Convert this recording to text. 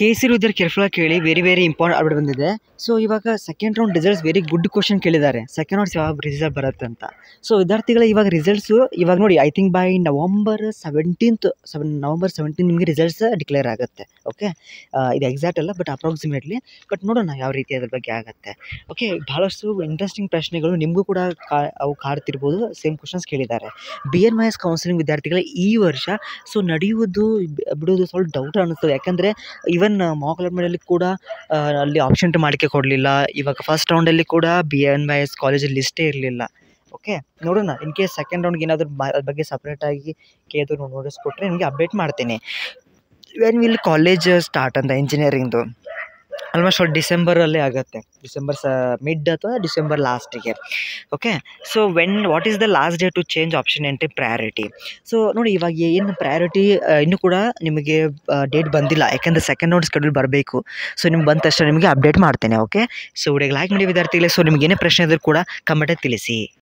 K C ವಿದ್ಯಾರ್ಥಿ ಕೇರ್ಫುಲ್ಲಾಗಿ ಕೇಳಿ ವೆರಿ ವೆರಿ ಇಂಪಾರ್ಟೆಂಟ್ ಅಪ್ಡೇಟ್ ಬಂದಿದೆ ಸೊ ಇವಾಗ second round results very good question ಕೇಳಿದ್ದಾರೆ ಸೆಕೆಂಡ್ ರೌಂಡ್ಸ್ ಯಾವಾಗ ರಿಸಲ್ಟ್ ಬರುತ್ತೆ ಅಂತ ಸೊ ವಿದ್ಯಾರ್ಥಿಗಳ ಇವಾಗ ರಿಸಲ್ಟ್ಸು ಇವಾಗ ನೋಡಿ I think by November seventeenth seven November seventeen ನಿಮಗೆ ರಿಸಲ್ಟ್ಸ್ ಡಿಕ್ಲೇರ್ ಆಗುತ್ತೆ ಓಕೆ ಇದು ಎಕ್ಸಾಕ್ಟ್ ಅಲ್ಲ ಬಟ್ ಅಪ್ರಾಕ್ಸಿಮೇಟ್ಲಿ ಬಟ್ ನೋಡೋಣ ಯಾವ ರೀತಿ ಅದ್ರ ಬಗ್ಗೆ ಆಗುತ್ತೆ ಓಕೆ ಭಾಳಷ್ಟು ಇಂಟ್ರೆಸ್ಟಿಂಗ್ ಪ್ರಶ್ನೆಗಳು ನಿಮಗೂ ಕೂಡ ಕಾ ಅವು ಕಾಡ್ತಿರ್ಬೋದು ಸೇಮ್ ಕ್ವಶನ್ಸ್ ಕೇಳಿದ್ದಾರೆ B N Y S counselling ವಿದ್ಯಾರ್ಥಿಗಳ ಈ ವರ್ಷ ಸೊ ನಡೆಯುವುದು ಬಿ- ಬಿಡೋದು ಸ್ವಲ್ಪ ಡೌಟ್ ಅನ್ನಿಸ್ತದೆ ಯಾಕಂದರೆ ಈವನ್ ಮಾರ್ಕ್ಲೆಟ್ ಮಾಡಲಿ ಕೂಡ ಆ, ಅಲ್ಲಿ ಆಪ್ಷನ್ ಮಾಡಲಿಕ್ಕೆ ಕೊಡಲಿಲ್ಲ ಇವಾಗ ಫಸ್ಟ್ ರೌಂಡಲ್ಲಿ ಕೂಡ ಬಿ ಎನ್ ವೈ ಎಸ್ ಕಾಲೇಜಲ್ಲಿ ಲಿಸ್ಟೇ ಇರಲಿಲ್ಲ ಓಕೆ ನೋಡೋಣ ಇನ್ ಕೇಸ್ ಸೆಕೆಂಡ್ ರೌಂಡ್ಗೆ ಏನಾದರೂ ಅದ್ರ ಬಗ್ಗೆ ಸಪ್ರೇಟಾಗಿ ಕೇಳಿದ್ರು ನೋಟಿಸ್ ಕೊಟ್ಟರೆ ನಿಮಗೆ ಅಪ್ಡೇಟ್ ಮಾಡ್ತೀನಿ ವೆನ್ ವಿಲ್ ಕಾಲೇಜ್ ಸ್ಟಾರ್ಟ್ ಅಂತ ಇಂಜಿನಿಯರಿಂಗ್ದು ಆಲ್ಮೋಸ್ಟ್ ಒಂದು ಡಿಸೆಂಬರಲ್ಲೇ ಆಗುತ್ತೆ ಡಿಸೆಂಬರ್ ಸ ಮಿಡ್ ಅಥವಾ ಡಿಸೆಂಬರ್ ಲಾಸ್ಟಿಗೆ okay so when what is the last day to change option entry priority so ನೋಡಿ ಇವಾಗ ಏನು ಪ್ರಯಾರಿಟಿ ಇನ್ನೂ ಕೂಡ ನಿಮಗೆ ಡೇಟ್ ಬಂದಿಲ್ಲ ಯಾಕೆಂದರೆ ಸೆಕೆಂಡ್ ರೌಂಡ್ ಸ್ಕೆಡ್ಯೂಲ್ ಬರಬೇಕು ಸೊ ನಿಮ್ಗೆ ಬಂದ ತಕ್ಷಣ ನಿಮಗೆ ಅಪ್ಡೇಟ್ ಮಾಡ್ತೇನೆ ಓಕೆ ಸೊ ವಿಡಿಯೋಗೆ ಲೈಕ್ ಮಾಡಿ ವಿದ್ಯಾರ್ಥಿಗಳೇ ಸೊ ನಿಮ್ಗೆ ಏನೇ ಪ್ರಶ್ನೆ ಇದ್ರೂ ಕೂಡ ಕಮೆಂಟಲ್ಲಿ ತಿಳಿಸಿ